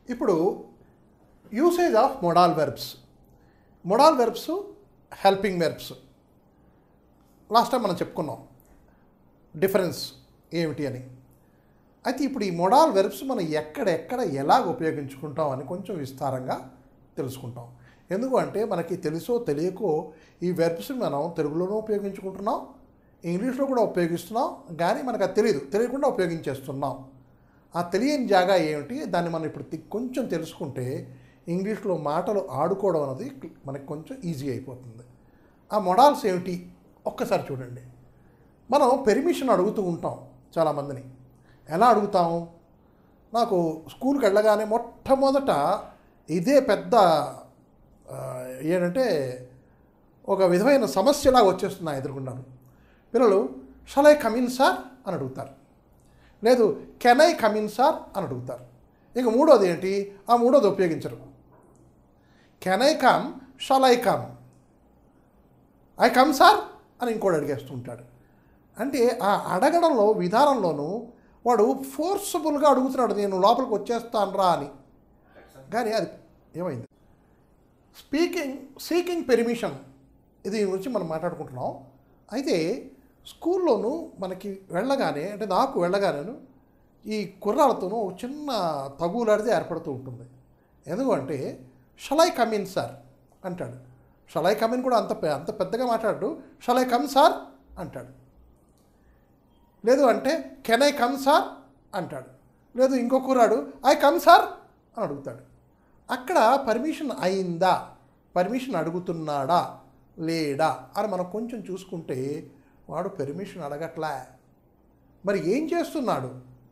ఇప్పుడు usage of modal verbs modal verbs helping verbs last time మనం చెప్పుకున్నాం difference ఏమిటి అని అయితే ఇప్పుడు ఈ మొడాల్ వెర్బ్స్ మనం ఎక్కడెక్కడ ఎలాగ ఉపయోగించుకుంటాం అని కొంచెం విస్తారంగా తెలుసుకుంటాం ఎందుకు అంటే మనకి తెలుసో తెలియకో ఈ వెర్బ్స్ని మనం తెలుగులోనూ ఉపయోగించుకుంటున్నాం ఇంగ్లీష్లో కూడా ఉపయోగిస్తున్నాం కానీ మనకు అది తెలియదు తెలియకుండా ఉపయోగించేస్తున్నాం ఆ తెలియని జాగా ఏమిటి దాన్ని మనం ఇప్పుడు తి- కొంచెం తెలుసుకుంటే ఇంగ్లీష్లో మాటలు ఆడుకోవడం అనేది మనకి కొంచెం ఈజీ అయిపోతుంది ఆ మొడాల్స్ ఏమిటి ఒక్కసారి చూడండి మనం పెర్మిషన్ అడుగుతూ ఉంటాం చాలామందిని ఎలా అడుగుతాం నాకు స్కూల్కి వెళ్ళగానే మొట్టమొదట ఇదే పెద్ద ఆ, ఏంటంటే ఒక విధమైన సమస్యలాగా వచ్చేస్తుంది నా ఎదుర్కొన్నాను పిల్లలు షల్ ఐ కమిన్ సార్ అని అడుగుతారు లేదు కెన్ ఐ కమిన్ సార్ అని అడుగుతారు ఇక మూడోది ఏంటి ఆ మూడోది ఉపయోగించరు can I come shall I come I come sir అని ఇంకోటి అడిగేస్తుంటాడు అంటే ఆ అడగడంలో విధానంలోనూ వాడు ఫోర్సబుల్గా అడుగుతున్నాడు నేను లోపలికి వచ్చేస్తాను రా అని కానీ అది ఏమైంది స్పీకింగ్ సీకింగ్ పెర్మిషన్ ఇది గురించి మనం మాట్లాడుకుంటున్నాం అయితే స్కూల్లోనూ మనకి వెళ్ళగానే అంటే నాకు వెళ్ళగానే ఈ కుర్రాలతోనూ ఒక చిన్న తగులాడితే ఏర్పడుతూ ఉంటుంది ఎందుకంటే షలై కమిన్ సార్ అంటాడు షలై కమిన్ కూడా అంత పె- అంత పెద్దగా మాట్లాడు షలై కమ్ సార్ అంటాడు లేదు అంటే కెన్ ఐ కమ్ సార్ అంటాడు లేదు ఇంకో కుర్రాడు ఐ కమ్ సార్ అని అడుగుతాడు అక్కడ పర్మిషన్ అయిందా పర్మిషన్ అడుగుతున్నాడా లేడా అని మనం కొంచెం చూసుకుంటే వాడు పర్మిషన్ అడగట్లే మరి ఏం చేస్తున్నాడు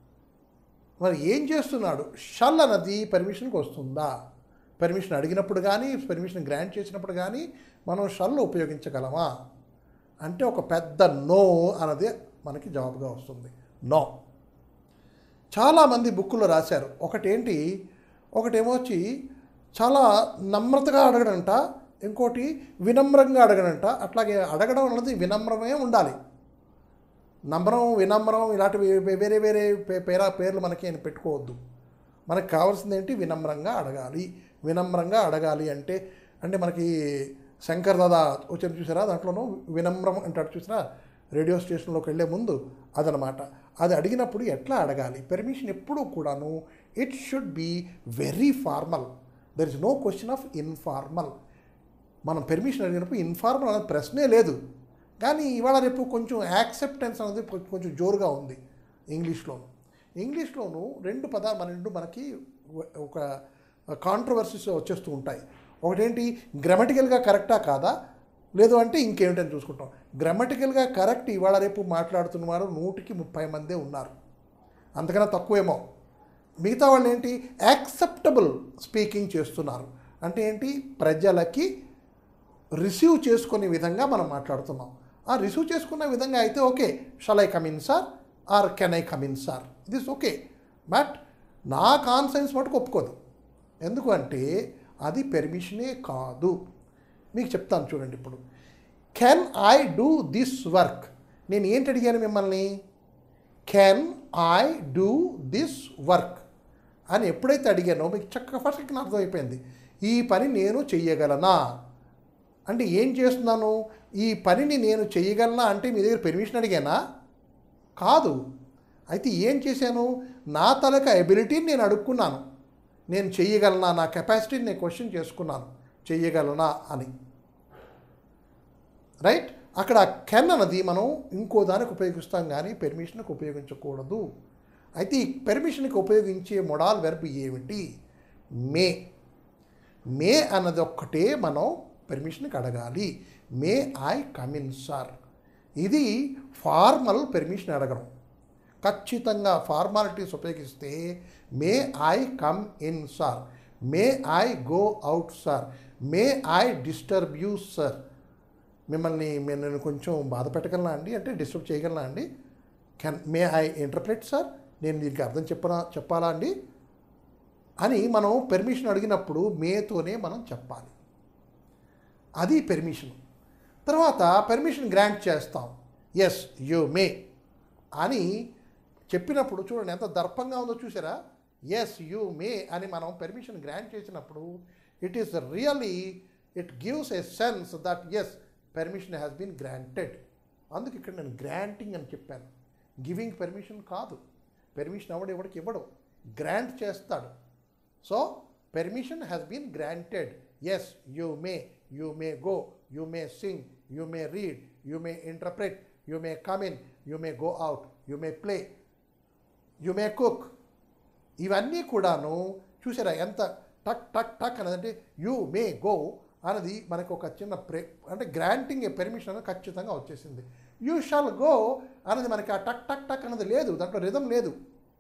మరి ఏం చేస్తున్నాడు షల్ అన్నది పర్మిషన్కి వస్తుందా పర్మిషన్ అడిగినప్పుడు కానీ పర్మిషన్ గ్రాంట్ చేసినప్పుడు కానీ మనం షల్ ఉపయోగించగలమా అంటే ఒక పెద్ద నో అన్నది మనకి జవాబుగా వస్తుంది నో చాలామంది బుక్కులో రాశారు ఒకటేంటి ఒకటేమో వచ్చి చాలా నమ్రతగా అడగడంట ఇంకోటి వినమ్రంగా అడగడంట అట్లాగే అడగడం అన్నది వినమ్రమే ఉండాలి నమ్రం వినమ్రం ఇలాంటివి వే- వేరే వేరే పే- పేర పేర్లు మనకి ఏం పెట్టుకోవద్దు మనకు కావాల్సింది ఏంటి వినమ్రంగా అడగాలి వినమ్రంగా అడగాలి అంటే అంటే మనకి శంకర్ దాదా వచ్చారు చూసారా దాంట్లోనూ వినమ్రం అంటాడు చూసారా రేడియో స్టేషన్లోకి వెళ్ళే ముందు అదనమాట అది అడిగినప్పుడు ఎట్లా అడగాలి పెర్మిషన్ ఎప్పుడూ కూడాను it should be very formal there is no question of informal మనం పెర్మిషన్ అడిగినప్పుడు ఇన్ఫార్మల్ అనేది ప్రశ్నే లేదు కానీ ఇవాళ రేపు కొంచెం యాక్సెప్టెన్స్ అనేది కొ- కొంచెం జోరుగా ఉంది ఇంగ్లీష్లోను ఇంగ్లీష్లోను రెండు పదాలు మన రెండు మనకి ఒక- ఒక కాంట్రవర్సీస్ వచ్చేస్తూ ఉంటాయి ఒకటేంటి గ్రామటికల్గా కరెక్టా కాదా లేదు అంటే ఇంకేమిటని చూసుకుంటాం గ్రామటికల్గా కరెక్ట్ ఇవాళ రేపు మాట్లాడుతున్న వారు నూటికి ముప్పై మందే ఉన్నారు అంతకన్నా తక్కువేమో మిగతా వాళ్ళు ఏంటి యాక్సెప్టబుల్ స్పీకింగ్ చేస్తున్నారు అంటే ఏంటి ప్రజలకి రిసీవ్ చేసుకునే విధంగా మనం మాట్లాడుతున్నాం ఆ రిసీవ్ చేసుకునే విధంగా అయితే okay shall I come in sir or can I come in sir this okay but నా కాన్సెన్స్ మటుకు ఒప్పుకోదు ఎందుకంటే అది పెర్మిషనే కాదు మీకు చెప్తాను చూడండి ఇప్పుడు can I do this work నేను ఏంటి అడిగాను మిమ్మల్ని can I do this work అని ఎప్పుడైతే అడిగానో మీకు చక్కగా ఫస్ట్ నాకు అర్థమైపోయింది ఈ పని నేను చెయ్యగలనా అంటే ఏం చేస్తున్నాను ఈ పనిని నేను చెయ్యగలనా అంటే మీ దగ్గర పెర్మిషన్ అడిగానా కాదు అయితే ఏం చేశాను నా తలక ఎబిలిటీని నేను అడుక్కున్నాను నేను చెయ్యగలనా నా కెపాసిటీని నేను క్వశ్చన్ చేసుకున్నాను చెయ్యగలనా అని రైట్ అక్కడ కెన్ అన్నది మనం ఇంకో దానికి ఉపయోగిస్తాం కానీ పెర్మిషన్కి ఉపయోగించకూడదు అయితే ఈ పెర్మిషన్కి ఉపయోగించే మొడాల్ వెర్బ్ ఏమిటి మే మే అన్నది ఒక్కటే మనం పెర్మిషన్కి అడగాలి మే ఐ కమిన్ సార్ ఇది ఫార్మల్ పెర్మిషన్ అడగడం ఖచ్చితంగా ఫార్మాలిటీస్ ఉపయోగిస్తే may I come in sir may I go out sir may I disturb you sir మిమ్మల్ని మే- నేను కొంచెం బాధ పెట్టగలనా అండి అంటే డిస్టర్బ్ చేయగలనా అండి can may I interpret sir నేను దీనికి అర్థం చెప్పనా చెప్పాలా అండి అని మనం పెర్మిషన్ అడిగినప్పుడు మేతోనే మనం చెప్పాలి అది పెర్మిషన్ తర్వాత పెర్మిషన్ గ్రాంట్ చేస్తాం ఎస్ యు మే అని చెప్పినప్పుడు చూడండి ఎంత దర్పంగా ఉందో చూసారా ఎస్ యూ మే అని మనం పెర్మిషన్ గ్రాంట్ చేసినప్పుడు it is really it gives a sense that yes permission has been granted అందుకు ఇక్కడ నేను గ్రాంటింగ్ అని చెప్పాను గివింగ్ పెర్మిషన్ కాదు పెర్మిషన్ ఎవడు ఎవడికి ఇవ్వడు గ్రాంట్ చేస్తాడు so permission has been granted yes you may you may go you may sing you may read you may interpret you may come in you may go out you may play you may cook ఇవన్నీ కూడాను చూసారా ఎంత టక్ టక్ టక్ అనేది అంటే you may go అనేది మనకు ఒక చిన్న ప్రే అంటే గ్రాంటింగ్ ఏ పెర్మిషన్ అనేది ఖచ్చితంగా వచ్చేసింది యూ షాల్ గో అనేది మనకి ఆ టక్ టక్ టక్ అనేది లేదు దాంట్లో రిధం లేదు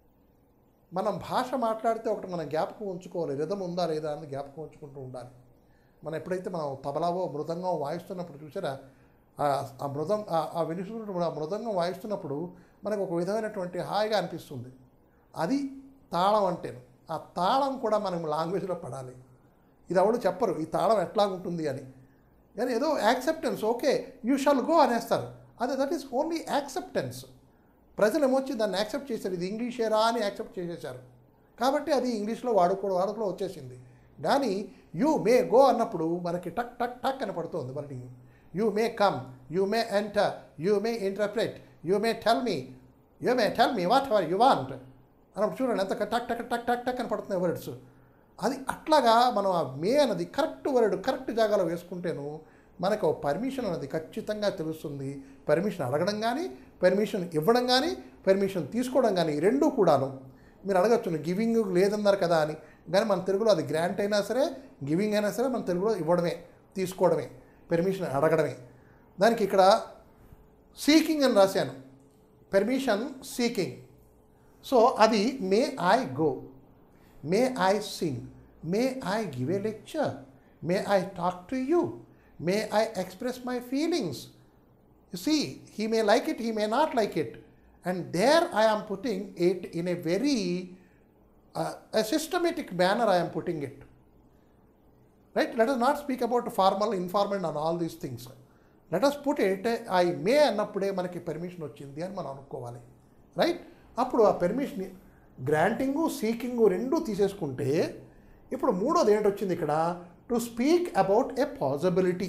మనం భాష మాట్లాడితే ఒకటి మనం జ్ఞాపకం ఉంచుకోవాలి రిధం ఉందా లేదా అని జ్ఞాపకం ఉంచుకుంటూ ఉండాలి మనం ఎప్పుడైతే మనం తబలావో మృదంగం వాయిస్తున్నప్పుడు చూసారా ఆ- ఆ మృదం ఆ- ఆ వినిస్తున్నప్పుడు ఆ మృదంగం వాయిస్తున్నప్పుడు మనకు ఒక విధమైనటువంటి హాయిగా అనిపిస్తుంది అది తాళం అంటేను ఆ తాళం కూడా మనం లాంగ్వేజ్లో పడాలి ఇది ఎవరు చెప్పరు ఈ తాళం ఎట్లా ఉంటుంది అని కానీ ఏదో acceptance okay you shall go అనేస్తారు అదే దట్ ఈస్ ఓన్లీ యాక్సెప్టెన్స్ ప్రజలు ఏమొచ్చి దాన్ని యాక్సెప్ట్ చేశారు ఇది ఇంగ్లీషేరా అని యాక్సెప్ట్ చేసేశారు కాబట్టి అది ఇంగ్లీష్లో వాడుకో వాడుకలో వచ్చేసింది కానీ యూ మే గో అన్నప్పుడు మనకి టక్ టక్ టక్ అని పడుతుంది మనకి you may come you may enter you may interpret you may tell me you may tell me whatever you want అన్నప్పుడు చూడండి ఎంత టక్ టక్ టక్ టక్ టక్ అని పడుతున్నాయి వర్డ్స్ అది అట్లాగా మనం ఆ మే అన్నది కరెక్ట్ వర్డ్ కరెక్ట్ జాగాలో వేసుకుంటేను మనకు పర్మిషన్ అనేది ఖచ్చితంగా తెలుస్తుంది పర్మిషన్ అడగడం కానీ పర్మిషన్ ఇవ్వడం కానీ పర్మిషన్ తీసుకోవడం కానీ ఈ రెండూ కూడాను మీరు అడగచ్చు గివింగ్ లేదన్నారు కదా అని కానీ మన తెలుగులో అది గ్రాంట్ అయినా సరే గివింగ్ అయినా సరే మన తెలుగులో ఇవ్వడమే తీసుకోవడమే పర్మిషన్ అడగడమే దానికి ఇక్కడ సీకింగ్ అని రాశాను పర్మిషన్ సీకింగ్ సో అది may I go may I sing may I give a lecture may I talk to you may I express my feelings You see, he may like it, he may not like it. And there I am putting it in a very uh, a systematic manner, I am putting it. Right? Let us not speak about formal, informal, and all these things. Let us put it, I may అన్నప్పుడే మనకి permission వచ్చింది అని మనం అనుకోవాలి right అప్పుడు ఆ permission గ్రాంటింగు సీకింగు రెండు తీసేసుకుంటే ఇప్పుడు మూడోది ఏంటి వచ్చింది ఇక్కడ to speak about a possibility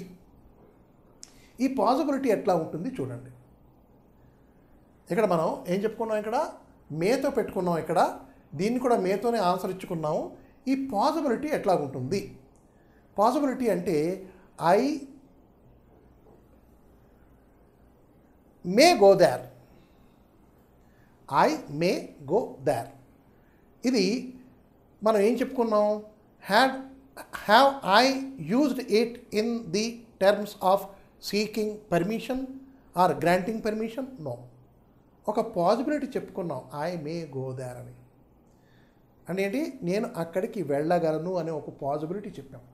ఈ పాసిబిలిటీ ఎట్లా ఉంటుంది చూడండి ఇక్కడ మనం ఏం చెప్పుకున్నాం ఇక్కడ మేతో పెట్టుకున్నాం ఇక్కడ దీన్ని కూడా మేతోనే ఆన్సర్ ఇచ్చుకున్నాము ఈ పాసిబిలిటీ ఎట్లా ఉంటుంది పాసిబిలిటీ అంటే I may go there I may go there ఇది మనం ఏం చెప్పుకున్నాం had have I used it in the terms of seeking permission or granting permission no ఒక పాసిబిలిటీ చెప్పుకున్నాం ఐ మే గో దార్ అని అంటే ఏంటి నేను అక్కడికి వెళ్ళగలను అనే ఒక పాసిబిలిటీ చెప్పాం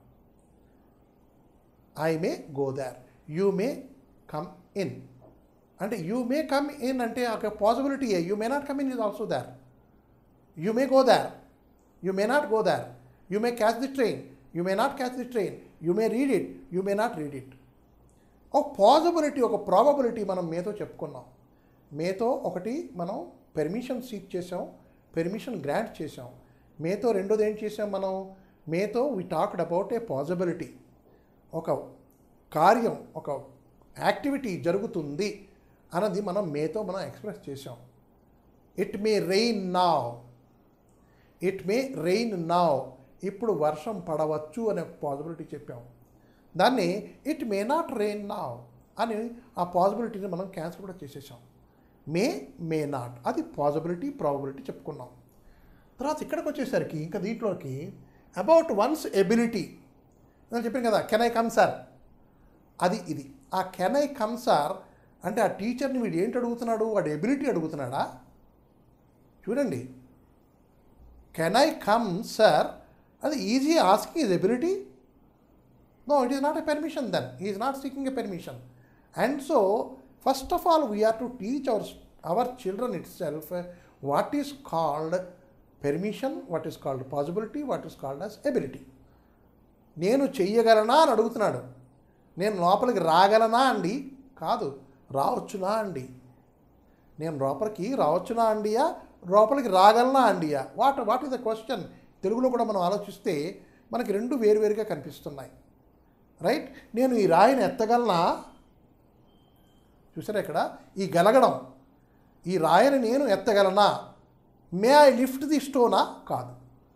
I may go there you may come in అంటే యూ మే కమ్ ఇన్ అంటే ఒక possibility you may not come in is also there you may go there you may not go there you may catch the train you may not catch the train you may read it you may not read it ఒక possibility ఒక probability మనం మేతో చెప్పుకున్నాం మేతో ఒకటి మనం permission seek చేసాం permission grant చేసాం మేతో రెండోది ఏం చేసాం మనం మేతో we talked about a possibility ఒక కార్యం ఒక యాక్టివిటీ జరుగుతుంది అన్నది మనం మేతో మనం ఎక్స్ప్రెస్ చేసాం it may rain now it may rain now ఇప్పుడు వర్షం పడవచ్చు అనే పాసిబిలిటీ చెప్పాం దాన్ని it may not rain now అని ఆ పాసిబిలిటీని మనం క్యాన్సిల్ కూడా చేసేసాం మే మే నాట్ అది పాసిబిలిటీ ప్రాబిలిటీ చెప్పుకున్నాం తర్వాత ఇక్కడికి వచ్చేసరికి ఇంకా దీంట్లోకి అబౌట్ వన్స్ ఎబిలిటీ నేను చెప్పాను కదా కెన్ ఐ కమ్ సార్ అది ఇది ఆ కెన్ ఐ కమ్ సార్ అంటే ఆ టీచర్ని వీడు ఏంటి అడుగుతున్నాడు వాడు ఎబిలిటీ అడుగుతున్నాడా చూడండి కెన్ ఐ కమ్ సార్ అది is he asking is ability no it is not a permission then is not seeking a permission and so first of all we are to teach our our children itself what is called permission what is called possibility what is called as ability నేను చెయ్యగలనా అని అడుగుతున్నాడు నేను లోపలికి రాగలనా అండి కాదు రావచ్చునా అండి నేను లోపలికి రావచ్చునా అండియా లోపలికి రాగలనా అండి what what is the question తెలుగులో కూడా మనం ఆలోచిస్తే మనకి రెండు వేరువేరుగా కనిపిస్తున్నాయి రైట్ నేను ఈ రాయిని ఎత్తగలనా చూసారా ఇక్కడ ఈ గలగడం ఈ రాయిని నేను ఎత్తగలనా మే ఐ లిఫ్ట్ ది స్టోనా కాదు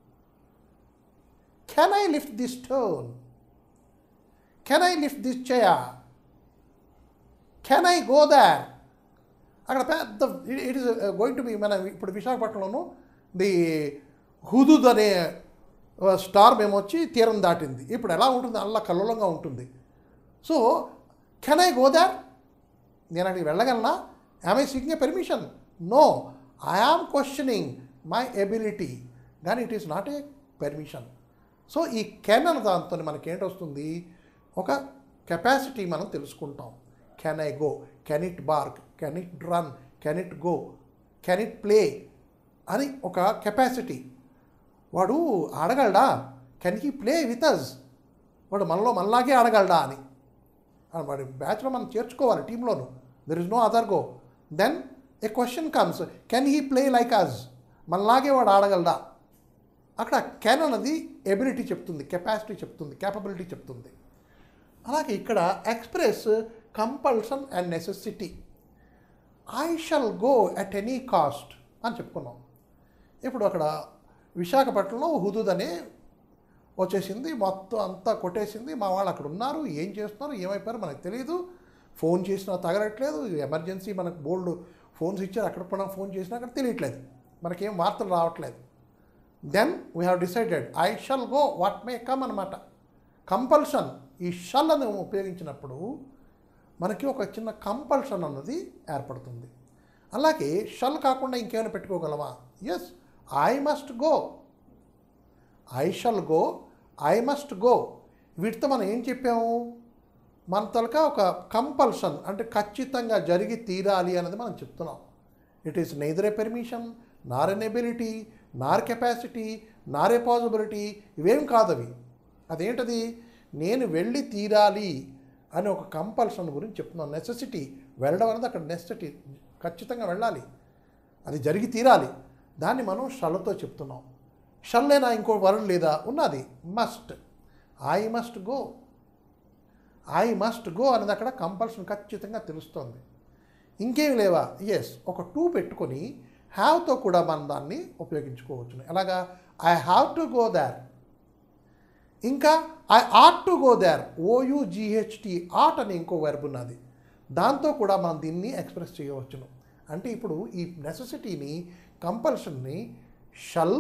can I lift the stone can I lift this chair can I go there అక్కడ పెద్ద it is going to be మన ఇప్పుడు విశాఖపట్నంలోను ది హుదుద్ అనే స్టార్ మేము వచ్చి తీరం దాటింది ఇప్పుడు ఎలా ఉంటుంది అల్లా కల్లోలంగా ఉంటుంది so can I go there నేను అక్కడికి వెళ్ళగలనా am I seeking a permission no I am questioning my ability కానీ it is not a permission so ఈ కెన్ అన్న దాంతో మనకి ఏంటి వస్తుంది ఒక కెపాసిటీ మనం తెలుసుకుంటాం can I go can it bark can it run can it go can it play అని ఒక కెపాసిటీ వాడు ఆడగలడా can he play with us వాడు మనలో మనలాగే ఆడగలడా అని ఆ వాడి బ్యాచ్లో మనం చేర్చుకోవాలి టీంలోను there is no other go then a question comes can he play like us మనలాగే వాడు ఆడగలడా అక్కడ కెన్ అన్నది ఎబిలిటీ చెప్తుంది కెపాసిటీ చెప్తుంది క్యాపబిలిటీ చెప్తుంది అలాగే ఇక్కడ express compulsion and necessity I shall go at any cost అని చెప్పుకున్నాం ఇప్పుడు అక్కడ విశాఖపట్నంలో హుదూద్ అనే వచ్చేసింది మొత్తం అంతా కొట్టేసింది మా వాళ్ళు అక్కడ ఉన్నారు ఏం చేస్తున్నారు ఏమైపోయారు మనకు తెలియదు ఫోన్ చేసినా తగలట్లేదు ఎమర్జెన్సీ మనకు బోల్డ్ ఫోన్స్ ఇచ్చారు అక్కడ కూడా ఫోన్ చేసినా అక్కడ తెలియట్లేదు మనకేం వార్తలు రావట్లేదు then we have decided I shall go what may come అనమాట కంపల్షన్ ఈ షల్ అని ఉపయోగించినప్పుడు మనకి ఒక చిన్న కంపల్షన్ అన్నది ఏర్పడుతుంది అలాగే షల్ కాకుండా ఇంకేమైనా పెట్టుకోగలమా yes I must go I shall go I must go వీటితో మనం ఏం చెప్పాము మన తలక ఒక కంపల్షన్ అంటే ఖచ్చితంగా జరిగి తీరాలి అనేది మనం చెప్తున్నాం it is neither a permission nor an ability నార్ కెపాసిటీ నార్ ఏ పాసిబిలిటీ ఇవేం కాదు అవి అదేంటది నేను వెళ్ళి తీరాలి అని ఒక కంపల్షన్ గురించి చెప్తున్నాం నెసెసిటీ వెళ్ళడం అనేది అక్కడ నెసెసిటీ ఖచ్చితంగా వెళ్ళాలి అది జరిగి తీరాలి దాన్ని మనం షల్తో చెప్తున్నాం షల్లేనా ఇంకో వరడ్ లేదా ఉన్నది must I must go I must go అనేది అక్కడ కంపల్షన్ ఖచ్చితంగా తెలుస్తోంది ఇంకేం లేవా ఎస్ ఒక టూ పెట్టుకొని హ్యావ్తో కూడా మనం దాన్ని ఉపయోగించుకోవచ్చు ఎలాగా I have to go there ఇంకా I ought to go there O U G H T ought అని ఇంకో వెర్బ్ ఉన్నది దాంతో కూడా మనం దీన్ని ఎక్స్ప్రెస్ చేయవచ్చును అంటే ఇప్పుడు ఈ నెసెసిటీని కంపల్షన్ని shall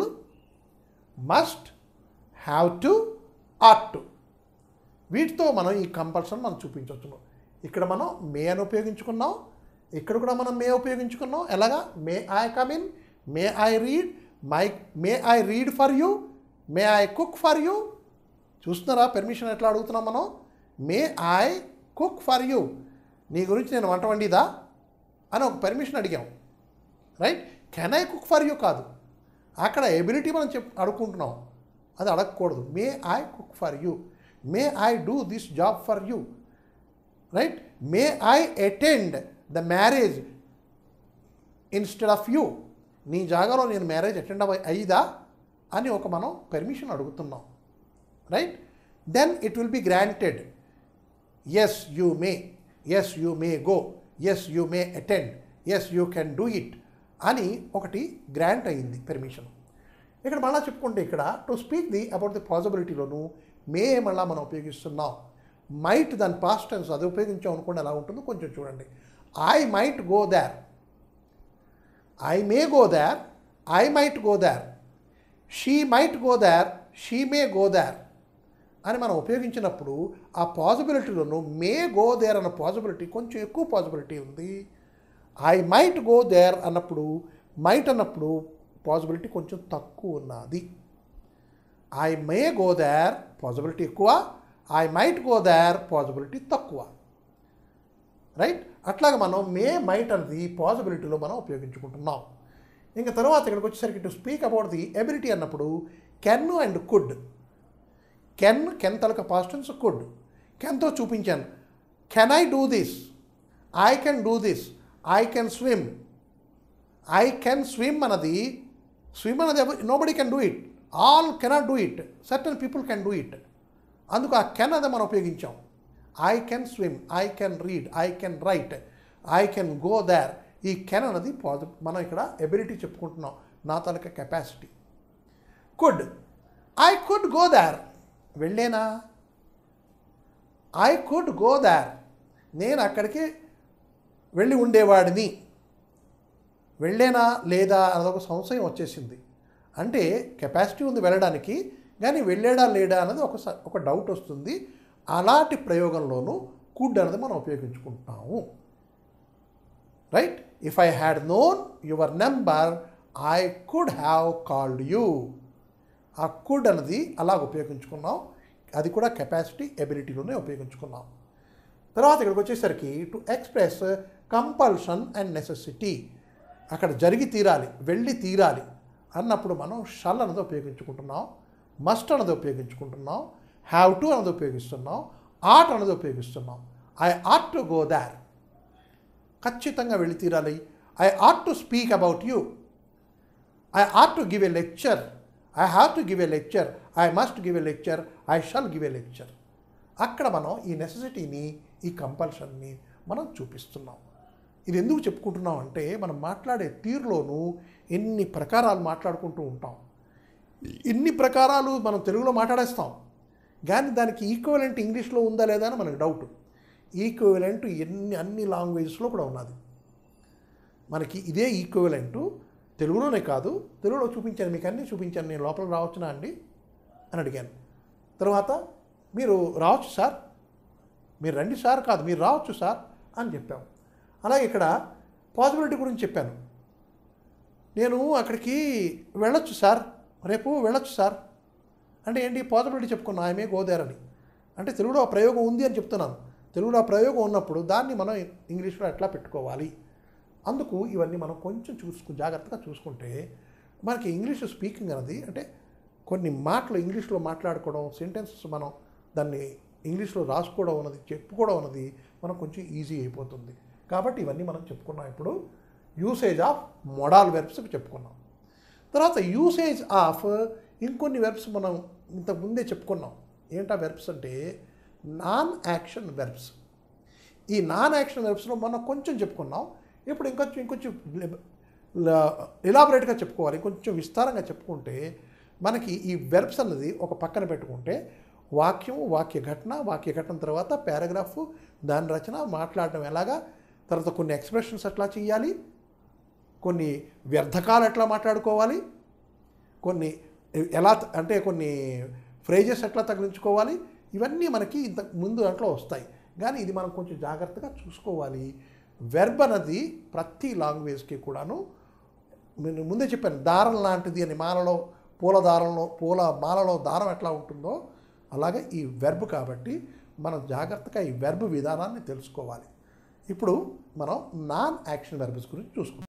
must have to ought to వీటితో మనం ఈ కంపల్షన్ మనం చూపించవచ్చును ఇక్కడ మనం మే అని ఉపయోగించుకున్నాం ఇక్కడ కూడా మనం మే ఉపయోగించుకున్నాం ఎలాగా may I come in may I read my may I read for you may I cook for you చూస్తున్నారా పెర్మిషన్ ఎట్లా అడుగుతున్నాం మనం may I cook for you నీ గురించి నేను వంట వండిదా అని ఒక పర్మిషన్ అడిగాం right can I cook for you కాదు అక్కడ ఎబిలిటీ మనం చెప్ అడుక్కుంటున్నాం అది అడగకూడదు may I cook for you may I do this job for you right may I attend the marriage instead of you నీ జాగాలో నేను మ్యారేజ్ అటెండ్ అవ్వ అయ్యిదా అని ఒక మనం పర్మిషన్ అడుగుతున్నాం right then it will be granted yes you may yes you may go yes you may attend yes you can do it అని ఒకటి గ్రాంట్ అయింది పెర్మిషన్ ఇక్కడ మళ్ళీ చెప్పుకుంటే ఇక్కడ to speak the about the పాసిబిలిటీలోను మే మళ్ళీ మనం ఉపయోగిస్తున్నాం మైట్ దాని పాస్ట్ టెన్స్ అది ఉపయోగించాం అనుకోండి ఎలా ఉంటుందో కొంచెం చూడండి I might go there I may go there I might go there she might go there she may go there అని మనం ఉపయోగించినప్పుడు ఆ పాసిబిలిటీలోను మే గో దేర్ అన్న పాసిబిలిటీ కొంచెం ఎక్కువ పాసిబిలిటీ ఉంది ఐ మైట్ గో దేర్ అన్నప్పుడు మైట్ అన్నప్పుడు పాసిబిలిటీ కొంచెం తక్కువ ఉన్నది I may go there possibility ఎక్కువ I might go there possibility తక్కువ రైట్ అట్లాగే మనం మే మైట్ అనేది పాసిబిలిటీలో మనం ఉపయోగించుకుంటున్నాం ఇంకా తర్వాత ఇక్కడికి వచ్చేసరికి to speak about the ability అన్నప్పుడు can and could can can తలక పాస్టెన్స్ కుడ్ కెన్తో చూపించాను can I do this I can do this I can swim I can swim అన్నది స్విమ్ అన్నది nobody can do it all cannot do it certain people can do it అందుకు ఆ can అదే మనం ఉపయోగించాం I can swim I can read I can write I can go there ఈ can అన్నది పాజి మనం ఇక్కడ ఎబిలిటీ చెప్పుకుంటున్నాం నా తాలూకా capacity could I could go there వెళ్ళేనా ఐ కుడ్ గో దార్ నేను అక్కడికి వెళ్ళి ఉండేవాడిని వెళ్ళేనా లేదా అదొక సంశయం వచ్చేసింది అంటే కెపాసిటీ ఉంది వెళ్ళడానికి కానీ వెళ్ళాడా లేడా అన్నది ఒక స- ఒక డౌట్ వస్తుంది అలాంటి ప్రయోగంలోనూ కుడ్ అన్నది మనం ఉపయోగించుకుంటున్నాము right if I had known your number I could have called you ఆ కుడ్ అన్నది అలాగ ఉపయోగించుకున్నాం అది కూడా కెపాసిటీ ఎబిలిటీలోనే ఉపయోగించుకున్నాం తర్వాత ఇక్కడికి వచ్చేసరికి to express compulsion and necessity అక్కడ జరిగి తీరాలి వెళ్ళి తీరాలి అన్నప్పుడు మనం షల్ అన్నది ఉపయోగించుకుంటున్నాం మస్ట్ అన్నది ఉపయోగించుకుంటున్నాం హ్యావ్ టు అన్నది ఉపయోగిస్తున్నాం ఆట్ అన్నది ఉపయోగిస్తున్నాం I ought to go there ఖచ్చితంగా వెళ్ళి తీరాలి I ought to speak about you I ought to give a lecture I have to give a lecture I must give a lecture I shall give a lecture అక్కడ మనం ఈ నెసెసిటీని ఈ కంపల్షన్ని మనం చూపిస్తున్నాం ఇది ఎందుకు చెప్పుకుంటున్నాం అంటే మనం మాట్లాడే తీరులోనూ ఎన్ని ప్రకారాలు మాట్లాడుకుంటూ ఉంటాం ఇన్ని ప్రకారాలు మనం తెలుగులో మాట్లాడేస్తాం కానీ దానికి ఈక్వలెంట్ ఇంగ్లీష్లో ఉందా లేదా అని మనకు డౌట్ ఈక్వలెంట్ ఎన్ని అన్ని లాంగ్వేజెస్లో కూడా ఉన్నది మనకి ఇదే ఈక్వలెంట్ తెలుగులోనే కాదు తెలుగులో చూపించాను మీకు అన్నీ చూపించాను నేను లోపల రావచ్చునా అండి అని అడిగాను తర్వాత మీరు రావచ్చు సార్ మీరు రండి సార్ కాదు మీరు రావచ్చు సార్ అని చెప్పాము అలాగే ఇక్కడ పాసిబిలిటీ గురించి చెప్పాను నేను అక్కడికి వెళ్ళొచ్చు సార్ రేపు వెళ్ళొచ్చు సార్ అంటే ఏంటి పాసిబిలిటీ చెప్పుకున్నా ఆమె గోదారని అంటే తెలుగులో ఆ ప్రయోగం ఉంది అని చెప్తున్నాను తెలుగులో ఆ ప్రయోగం ఉన్నప్పుడు దాన్ని మనం ఇంగ్లీష్లో ఎట్లా పెట్టుకోవాలి అందుకు ఇవన్నీ మనం కొంచెం చూసుకు జాగ్రత్తగా చూసుకుంటే మనకి ఇంగ్లీష్ స్పీకింగ్ అనేది అంటే కొన్ని మాటలు ఇంగ్లీష్లో మాట్లాడుకోవడం సెంటెన్సెస్ మనం దాన్ని ఇంగ్లీష్లో రాసుకోవడం అన్నది చెప్పుకోవడం అన్నది మనం కొంచెం ఈజీ అయిపోతుంది కాబట్టి ఇవన్నీ మనం చెప్పుకున్నాం ఇప్పుడు యూసేజ్ ఆఫ్ మొడాల్ వెర్బ్స్ చెప్పుకున్నాం తర్వాత యూసేజ్ ఆఫ్ ఇంకొన్ని వెర్బ్స్ మనం ఇంతకు ముందే చెప్పుకున్నాం ఏంటా వెర్బ్స్ అంటే నాన్ యాక్షన్ వెర్బ్స్ ఈ నాన్ యాక్షన్ వెర్బ్స్లో మనం కొంచెం చెప్పుకున్నాం ఇప్పుడు ఇంకొంచెం ఇంకొంచెం ఎలాబరేట్గా చెప్పుకోవాలి కొంచెం విస్తారంగా చెప్పుకుంటే మనకి ఈ వెర్బ్స్ అన్నది ఒక పక్కన పెట్టుకుంటే వాక్యం వాక్య ఘటన వాక్య ఘటన తర్వాత పారాగ్రాఫ్ దాని రచన మాట్లాడడం ఎలాగా తర్వాత కొన్ని ఎక్స్ప్రెషన్స్ ఎట్లా చేయాలి కొన్ని వ్యర్థకాలు ఎట్లా మాట్లాడుకోవాలి కొన్ని ఎలా అంటే కొన్ని ఫ్రేజెస్ ఎట్లా తగిలించుకోవాలి ఇవన్నీ మనకి ఇంత ముందు దాంట్లో వస్తాయి కానీ ఇది మనం కొంచెం జాగ్రత్తగా చూసుకోవాలి వెర్బ్ అన్నది ప్రతి లాంగ్వేజ్కి కూడాను నేను ముందే చెప్పాను దారం లాంటిది అని మాలలో పూల దారంలో పూల మాలలో దారం ఎట్లా ఉంటుందో అలాగే ఈ వెర్బ్ కాబట్టి మనం జాగ్రత్తగా ఈ వెర్బ్ విధానాన్ని తెలుసుకోవాలి ఇప్పుడు మనం నాన్ యాక్షన్ వెర్బ్స్ గురించి చూసుకుందాం